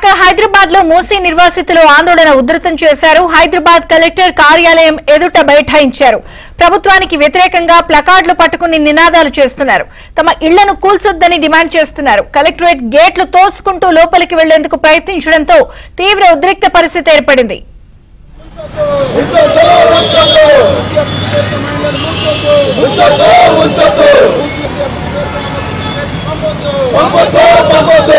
పక్క హైదరాబాద్ లో మూసీ నిర్వాసితులు ఆందోళన ఉధృతం చేశారు హైదరాబాద్ కలెక్టర్ కార్యాలయం ఎదుట బైఠాయించారు ప్రభుత్వానికి వ్యతిరేకంగా ప్లకార్డులు పట్టుకుని నినాదాలు చేస్తున్నారు తమ ఇళ్లను కూల్చొద్దని డిమాండ్ చేస్తున్నారు కలెక్టరేట్ గేట్లు తోసుకుంటూ లోపలికి వెళ్లేందుకు ప్రయత్నించడంతో తీవ్ర ఉద్రిక్త పరిస్థితి ఏర్పడింది ఉంచొద్దు ఉంచొద్దు పంపొద్దు పంపొద్దు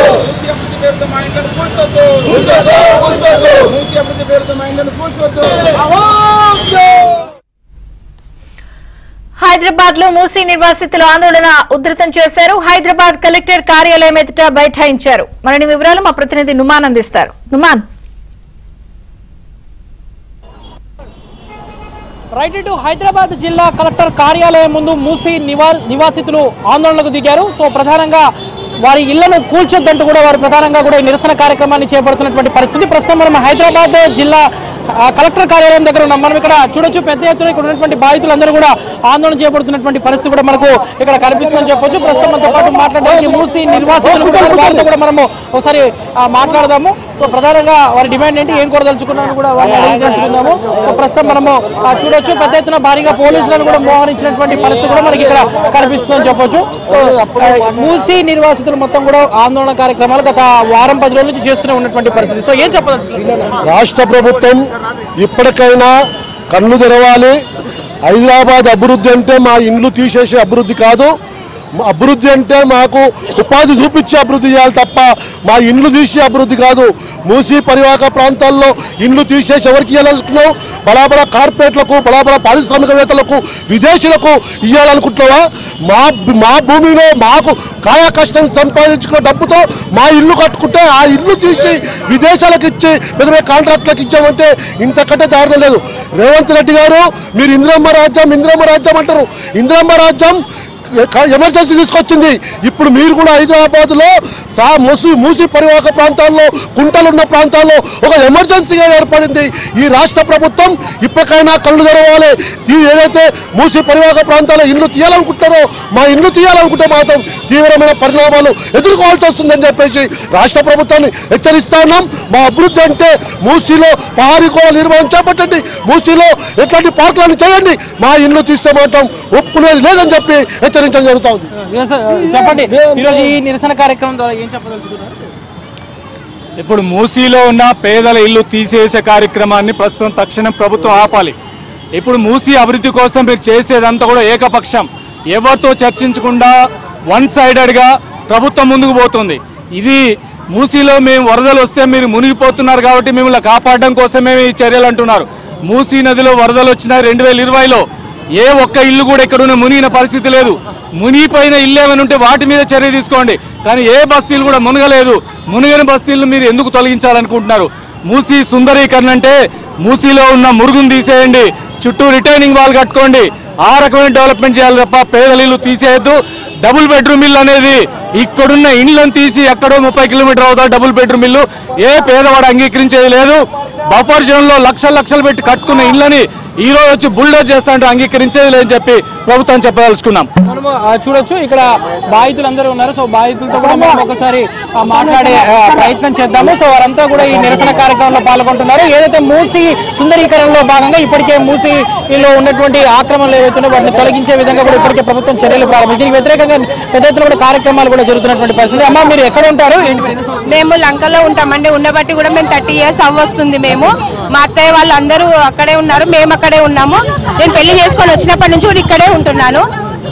ఉంచొద్దు ఉంచొద్దు హైదరాబాద్ లో మూసీ నిర్వాసితులు ఆందోళన ఉధృతం చేశారు హైదరాబాద్ కలెక్టర్ కార్యాలయం ఎదుట బైఠాయించారు మరిన్ని వివరాలు మా ప్రతినిధి నుమాన్ అందిస్తారు నుమాన్ రైట్ ఇటు హైదరాబాద్ జిల్లా కలెక్టర్ కార్యాలయం ముందు మూసి నివా నివాసితులు ఆందోళనకు దిగారు సో ప్రధానంగా వారి ఇళ్లను కూల్చొద్దంటూ కూడా వారు ప్రధానంగా కూడా ఈ నిరసన కార్యక్రమాన్ని చేపడుతున్నటువంటి పరిస్థితి ప్రస్తుతం మనం హైదరాబాద్ జిల్లా ఆ, కలెక్టర్ కార్యాలయం దగ్గర ఉన్నాం మనం ఇక్కడ చూడొచ్చు పెద్ద ఎత్తున ఇక్కడ ఉన్నటువంటి బాధితులందరూ కూడా ఆందోళన చేపడుతున్నటువంటి పరిస్థితి కూడా మనకు ఇక్కడ కనిపిస్తుందని చెప్పొచ్చు ప్రస్తుతం మనతో పాటు మాట్లాడడానికి మూసి నిర్వాసితులు కూడా ఉన్నారు. వారితో కూడా మనము ఒకసారి ఆ, మాట్లాడదాము సో ప్రధానంగా వారి డిమాండ్ ఏంటి ఏం కోరదలుచుకున్నాను కూడా వారిని అడిగి తెలుసుకుందాము సో ప్రస్తుతం మనము ఆ, చూడొచ్చు పెద్ద ఎత్తున భారీగా పోలీసులను కూడా మోహరించినటువంటి పరిస్థితి కూడా మనకి ఇక్కడ కనిపిస్తుందని చెప్పొచ్చు సో, ఆ, మూసి నిర్వాసితులు మొత్తం కూడా ఆందోళన కార్యక్రమాలు గత వారం పది రోజుల నుంచి చేస్తూనే ఉన్నటువంటి పరిస్థితి సో ఏం చెప్పదలుచుకున్నారు రాష్ట్ర ప్రభుత్వం ఇప్పటికైనా కళ్ళు తెరవాలి హైదరాబాద్ అభివృద్ధి అంటే మా ఇండ్లు తీసేసే అభివృద్ధి కాదు మా అభివృద్ధి అంటే మాకు ఉపాధి చూపించే అభివృద్ధి చేయాలి తప్ప మా ఇండ్లు తీసే అభివృద్ధి కాదు మూసి పరివాహక ప్రాంతాల్లో ఇండ్లు తీసేసి ఎవరికి ఇవ్వాలనుకున్నావు బడాబడా కార్పొరేట్లకు బడాబడా పారిశ్రామికవేత్తలకు విదేశీయులకు ఇవ్వాలనుకుంటున్నావా మా మా భూమిలో మాకు కాయ కష్టం సంపాదించుకున్న డబ్బుతో మా ఇల్లు కట్టుకుంటే ఆ ఇల్లు తీసి విదేశాలకు ఇచ్చి పెద్ద పెద్ద కాంట్రాక్టులకు ఇచ్చామంటే ఇంతకంటే దారుణం లేదు రేవంత్ రెడ్డి గారు మీరు ఇందిరమ్మ రాజ్యం ఇందిరమ్మ రాజ్యం అంటారు ఇందిరమ్మ రాజ్యం ఎమర్జెన్సీ తీసుకొచ్చింది ఇప్పుడు మీరు కూడా హైదరాబాద్ లో సా మూసి మూసి పరివాహక ప్రాంతాల్లో కుంటలున్న ప్రాంతాల్లో ఒక ఎమర్జెన్సీగా ఏర్పడింది ఈ రాష్ట్ర ప్రభుత్వం ఇప్పటికైనా కళ్ళు తెరవాలి తీ- ఏదైతే మూసి పరివాహక ప్రాంతాల్లో ఇల్లు తీయాలనుకుంటున్నారో మా ఇల్లు తీయాలనుకుంటే మాత్రం తీవ్రమైన పరిణామాలు ఎదుర్కోవాల్సి వస్తుందని చెప్పేసి రాష్ట్ర ప్రభుత్వాన్ని హెచ్చరిస్తా ఉన్నాం మా అభివృద్ధి అంటే మూసీలో పహారీ కూడా నిర్మాణం చేపట్టండి మూసీలో ఎట్లాంటి పార్కులను చేయండి మా ఇల్లు తీస్తే మాత్రం ఒప్పుకునేది లేదని చెప్పి హెచ్చరించడం జరుగుతా ఉంది చెప్పండి ఈరోజు ఈ నిరసన కార్యక్రమం ద్వారా ఏం చెప్పదలుచుకున్నారు ఇప్పుడు మూసీలో ఉన్న పేదల ఇల్లు తీసేసే కార్యక్రమాన్ని ప్రస్తుతం తక్షణం ప్రభుత్వం ఆపాలి ఇప్పుడు మూసీ అభివృద్ధి కోసం మీరు చేసేదంతా కూడా ఏకపక్షం ఎవరితో చర్చించకుండా వన్ సైడెడ్గా ప్రభుత్వం ముందుకు పోతుంది ఇది మూసీలో మేము వరదలు వస్తే మీరు మునిగిపోతున్నారు కాబట్టి మిమ్మల్ని కాపాడడం కోసమే ఈ చర్యలు అంటున్నారు మూసీ నదిలో వరదలు వచ్చినాయి రెండు వేల ఇరవైలో ఏ ఒక్క ఇల్లు కూడా ఇక్కడ మునిగిన పరిస్థితి లేదు మునిగిపోయిన ఇల్లు ఏమైనా ఉంటే వాటి మీద చర్య తీసుకోండి కానీ ఏ బస్తీలు కూడా మునగలేదు మునిగిన బస్తీలను మీరు ఎందుకు తొలగించాలనుకుంటున్నారు మూసీ సుందరీకరణ అంటే మూసీలో ఉన్న మురుగును తీసేయండి చుట్టూ రిటైనింగ్ వాల్ కట్టుకోండి ఆ రకమైన డెవలప్మెంట్ చేయాలి తప్ప పేదల ఇల్లు తీసేయద్దు డబుల్ బెడ్రూమ్ ఇల్లు అనేది ఇక్కడున్న ఇండ్లను తీసి ఎక్కడో ముప్పై కిలోమీటర్ అవుతా డబుల్ బెడ్రూమ్ ఇల్లు ఏ పేదవాడు అంగీకరించేది లేదు బఫర్ జోన్ లో లక్షలు లక్షలు పెట్టి కట్టుకున్న ఇళ్ళని ఈ రోజు వచ్చి బుల్డోజ్ చేస్తా అంటే అంగీకరించేది లేదని చెప్పి ప్రభుత్వం చెప్పదలుచుకున్నాం మనము ఆ, చూడొచ్చు ఇక్కడ బాధితులు అందరూ ఉన్నారు సో బాధితులతో కూడా మనం ఒకసారి ఆ, మాట్లాడే ఆ, ప్రయత్నం చేద్దాము సో వారంతా కూడా ఈ నిరసన కార్యక్రమంలో పాల్గొంటున్నారు ఏదైతే మూసి సుందరీకరణలో భాగంగా ఇప్పటికే మూసీలో ఉన్నటువంటి ఆక్రమణలు ఏవైతున్నాయో వాటిని తొలగించే విధంగా కూడా ఇప్పటికే ప్రభుత్వం చర్యలు ప్రారంభించింది దీనికి వ్యతిరేకంగా పెద్ద ఎత్తున కూడా కార్యక్రమాలు కూడా జరుగుతున్నటువంటి పరిస్థితి అమ్మ మీరు ఎక్కడ ఉంటారు ఏంటి మీ నిరసన? మేము లంకలో ఉంటామండి ఉండబట్టి కూడా మేము థర్టీ ఇయర్స్ అవ్వస్తుంది మేము మా అత్తయ్య వాళ్ళందరూ అక్కడే ఉన్నారు మేము అక్కడే ఉన్నాము నేను పెళ్లి చేసుకొని వచ్చినప్పటి నుంచి కూడా ఇక్కడే ఉంటున్నాను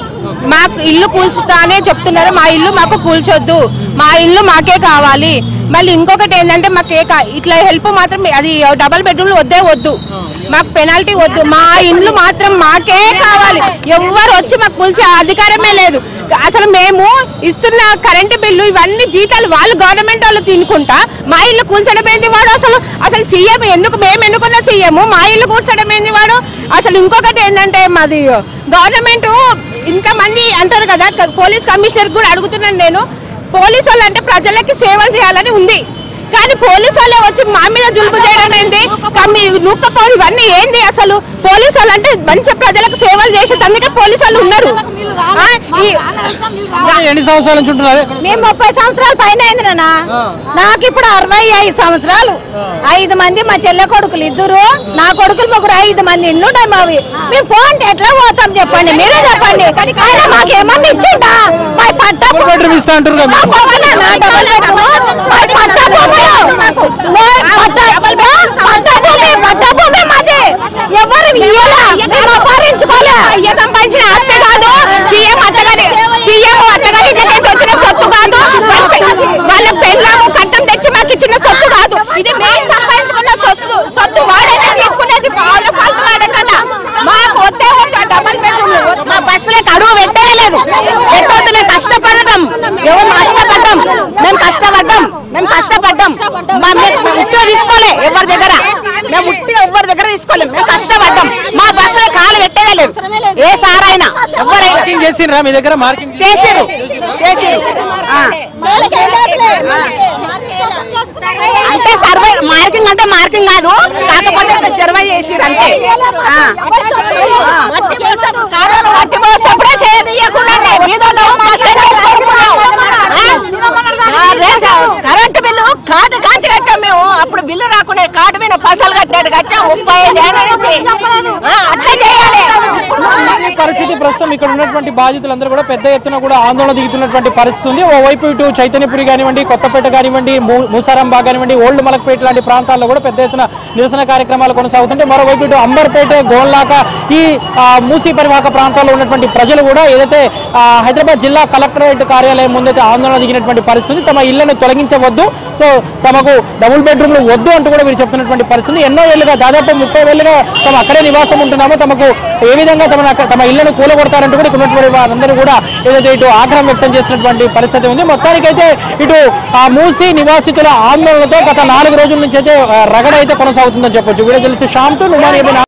మాకు ఇల్లు కూల్చుతానే చెప్తున్నారు మా ఇల్లు మాకు కూల్చొద్దు మా ఇల్లు మాకే కావాలి మళ్ళీ ఇంకొకటి ఏంటంటే మాకు ఏ కా- ఇట్లా హెల్ప్ మాత్రం అది డబల్ బెడ్రూమ్ వద్దే వద్దు మాకు పెనాల్టీ వద్దు మా ఇండ్లు మాత్రం మాకే కావాలి ఎవ్వరు వచ్చి మాకు కూల్చే అధికారమే లేదు అసలు మేము ఇస్తున్న కరెంటు బిల్లు ఇవన్నీ జీతాలు వాళ్ళు గవర్నమెంట్ వాళ్ళు తినుకుంటా మా ఇల్లు కూల్చడం ఏంది వాడు అసలు అసలు సీఎం ఎందుకు మేము ఎన్నుకున్న సీఎం మా ఇల్లు కూల్చడం ఏంది వాడు అసలు ఇంకొకటి ఏంటంటే మాది గవర్నమెంట్ ఇంతమంది అంటారు కదా క- పోలీస్ కమిషనర్ కూడా అడుగుతున్నాను నేను పోలీసు వాళ్ళు అంటే ప్రజలకి సేవలు చేయాలని ఉంది కానీ పోలీసు వాళ్ళే వచ్చి మా మీద జులుపు చేయడం ఏంటి కమ్మి నూక్కపోవడం ఇవన్నీ ఏంది అసలు పోలీసు వాళ్ళు అంటే మంచి ప్రజలకు సేవలు చేసేందుకే పోలీసు వాళ్ళు ఉన్నారు ఆ, ఈ- ఎన్ని సంవత్సరాల నుంచి ఉంటున్నారు మేము ముప్పై సంవత్సరాల పైన అయింది నాన్న నాకు ఇప్పుడు అరవై ఐదు సంవత్సరాలు ఐదు మంది మా చెల్లె కొడుకులు ఇద్దరు నా కొడుకులు ముగ్గురు ఐదు మంది ఇల్లు ఉంటాయి మావి మేము పోండి ఎట్లా పోతాం చెప్పండి మీరే చెప్పండి ఆయన మాకేమన్నా ఇచ్చిండా మా పట్ట డబుల్ బెడ్రూమ్ ఇస్తా అంటారు కదా మా భవన నా డబల్ బెడ్రూమ్, మా పట్ట భూమి, మా పట్ట పట్ట భూమి, పట్ట భూమి మాది. ఎవరు ఇయ్యాలా? మేము అపహరించుకోలే. అయ్య సంపాదించిన ఆస్తి కాదు సీఎం అత్తగారి సీఎం అత్తగారి ఇంటి నుంచి వచ్చిన సొత్తు కాదు వాళ్ళ పె- వాళ్ళ పెళ్ళాము కట్టం తెచ్చి మాకు ఇచ్చిన సొత్తు కాదు ఇది మేము సంపాదించుకున్న సొత్తు సొత్తు వాడైతే తీసుకునేది వాళ్ళ ఫాల్తు వాడకన్నా మాకు వద్దే వద్దు డబల్ బెడ్రూమ్ మా బస్సులకు అడుగు పెట్టలేదు పెట్టవద్దు మేము కష్టపడదాం ఎవరు కష్టపడ్డాం మేము కష్టపడ్డాం మేము కష్టపడ్డాం మా మేము ఉట్టిగా తీసుకోలే ఎవరి దగ్గర మేము ఉట్టిగా ఎవరి దగ్గర తీసుకోలేం మేము కష్టపడ్డాం మా బస్సులో కాలు పెట్టేదే లేదు ఏ సారైనా ఎవరైనా మార్కింగ్ చేసిండ్రా మీ దగ్గర మార్కింగ్ చేసిరు చేసిరు ఆ. అంటే సర్వే మార్కింగ్ అంటే మార్కింగ్ కాదు కాకపోతే ఇక్కడ సర్వే చేసిరు అంతే ఆ. ఆ. మట్టి పోసేప్పుడే చేయనీయకుండా వీధుల్లో కష్టం చేసుకుంటున్నాం. ఆ? అదే చ- కరెంటు బిల్లు కార్డు కాంచి కట్టాం మేము అప్పుడు బిల్లు రాకుండా కార్డు మీద పైసలు కట్టినట్టు కట్టాం ముప్పై ఐదు ఏళ్ళ నుంచి ఆ, అట్లే చేయాలి ఈ పరిస్థితి ప్రస్తుతం ఇక్కడ ఉన్నటువంటి బాధితులందరూ కూడా పెద్ద ఎత్తున కూడా ఆందోళన దిగుతున్నటువంటి పరిస్థితి ఉంది ఓవైపు ఇటు చైతన్యపురి కానివ్వండి కొత్తపేట కానివ్వండి మూ- మూసారాంబాగ్ కానివ్వండి ఓల్డ్ మలక్పేట లాంటి ప్రాంతాల్లో కూడా పెద్ద ఎత్తున నిరసన కార్యక్రమాలు కొనసాగుతుంటే మరోవైపు ఇటు అంబర్పేట గోల్లాక ఈ ఆ, మూసీ పరివాహక ప్రాంతాల్లో ఉన్నటువంటి ప్రజలు కూడా ఏదైతే ఆ, హైదరాబాద్ జిల్లా కలెక్టరేట్ కార్యాలయం ముందైతే ఆందోళన దిగినటువంటి పరిస్థితి తమ ఇళ్లను తొలగించవద్దు సో తమకు డబుల్ బెడ్రూమ్లు వద్దు అంటూ కూడా వీరు చెప్తున్నటువంటి పరిస్థితి ఎన్నో ఏళ్ళుగా దాదాపు ముప్పై ఏళ్ళుగా తమ అక్కడే నివాసం ఉంటున్నామో తమకు ఏ విధంగా తమ తమ ఇళ్లను కూలగొడతారంటూ కూడా ఇక్కడ ఉన్నటువంటి వారందరూ కూడా ఏదైతే ఇటు ఆగ్రహం వ్యక్తం చేసినటువంటి పరిస్థితి ఉంది మొత్తానికైతే ఇటు ఆ మూసి నివాసితుల ఆందోళనతో గత నాలుగు రోజుల నుంచి అయితే ఆ, రగడ అయితే కొనసాగుతుందని చెప్పొచ్చు వీడియో తెలిసి శ్యామ్తో నుమాని